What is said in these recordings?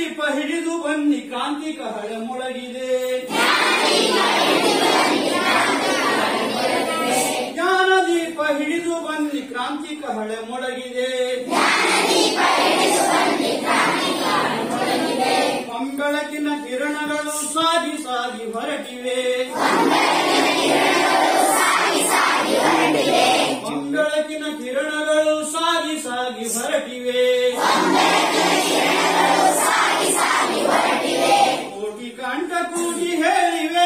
ದೀಪ ಹಿಡಿದು ಬನ್ನಿ ಕ್ರಾಂತಿ ಕಹಳೆ ಮೊಳಗಿದೆ ಜ್ಞಾನ ದೀಪ ಹಿಡಿದು ಬನ್ನಿ ಕ್ರಾಂತಿ ಕಹಳೆ ಮೊಳಗಿದೆ ಕಂಬಳಕಿನ ಕಿರಣಗಳು ಸಾಗಿ ಸಾಗಿ ಹೊರಟಿವೆ ಮಂಗಳಕಿನ ಕಿರಣಗಳು ಸಾಗಿ ಸಾಗಿ ಹೊರಟಿವೆ ಕೋಟಿ ಕಂಠ ಕೂಗಿ ಹೇಳಿವೆ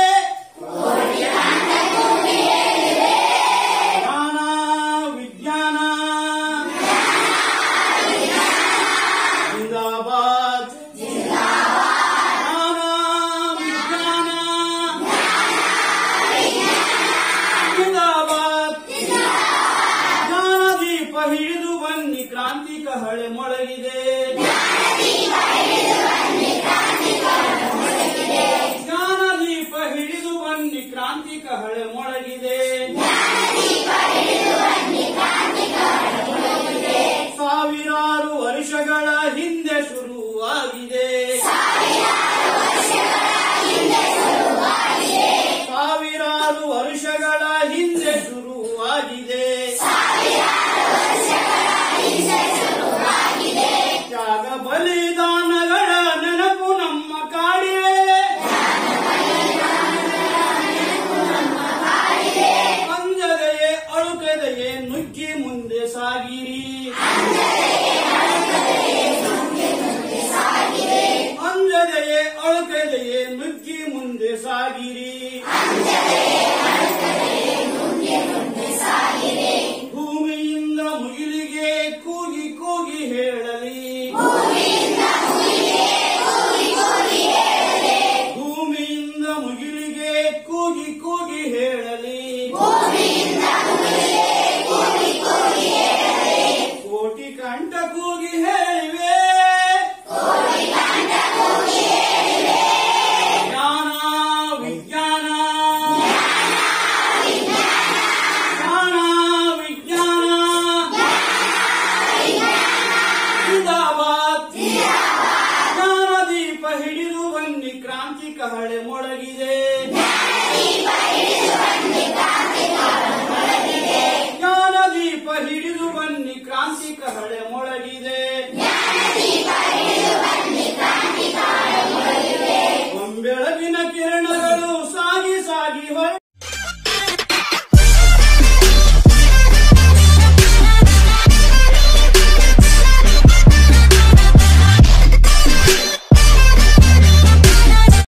ಜ್ಞಾನ ವಿಜ್ಞಾನ ಜಿಂದಾಬಾದ್ ಜ್ಞಾನ ವಿಜ್ಞಾನ ಜಿಂದಾಬಾದ್ ಜ್ಞಾನ ದೀಪ ಹಿಡಿದು ಬನ್ನಿ ಕ್ರಾಂತಿ ಕಹಳೆ ಮೊಳಗಿದೆ ಜ್ಞಾನ ದೀಪ ಹಿಡಿದು ಬನ್ನಿ ಕ್ರಾಂತಿ ಕಹಳೆ ಮೊಳಗಿದೆ ಸಾವಿರಾರು ವರ್ಷಗಳ ಹಿಂದೆ ಶುರುವಾಗಿದೆ ಸಾವಿರಾರು ವರ್ಷಗಳ ಹಿಂದೆ ಶುರುವಾಗಿದೆ ತ್ಯಾಗ ಬಲಿದಾನಗಳ ನೆನಪು ನಮ್ಮ ಕಾಡಿವೆ ಅಂಜದೆಯೇ ಅಳುಕದೆಯೇ ನುಗ್ಗಿ ಮುಂದೆ ಸಾಗಿರಿ ಅಂಜದೆಯೇ ಅಳುಕದೆಯೇ ನುಗ್ಗಿ ಮುಂದೆ ಸಾಗಿರಿ ಭೂಮಿಯಿಂದ ಮುಗಿಲಿಗೆ ಕೂಗಿ ಕೂಗಿ ಹೇಳಲಿ ಭೂಮಿಯಿಂದ ಮುಗಿಲಿಗೆ ಕೂಗಿ ಕೂಗಿ ಹೇಳಲಿ ಕೋಟಿ ಕಂಠ ಕೂಗಿ ಹೇಳಿವೆ ಜ್ಞಾನ ವಿಜ್ಞಾನ ಜ್ಞಾನ ವಿಜ್ಞಾನ ಜಿಂದಾಬಾದ್ ಜ್ಞಾನ ದೀಪ ಹಿಡಿದು ಬನ್ನಿ ಕ್ರಾಂತಿ ಕಹಳೆ ಮೊಳಗಿದೆ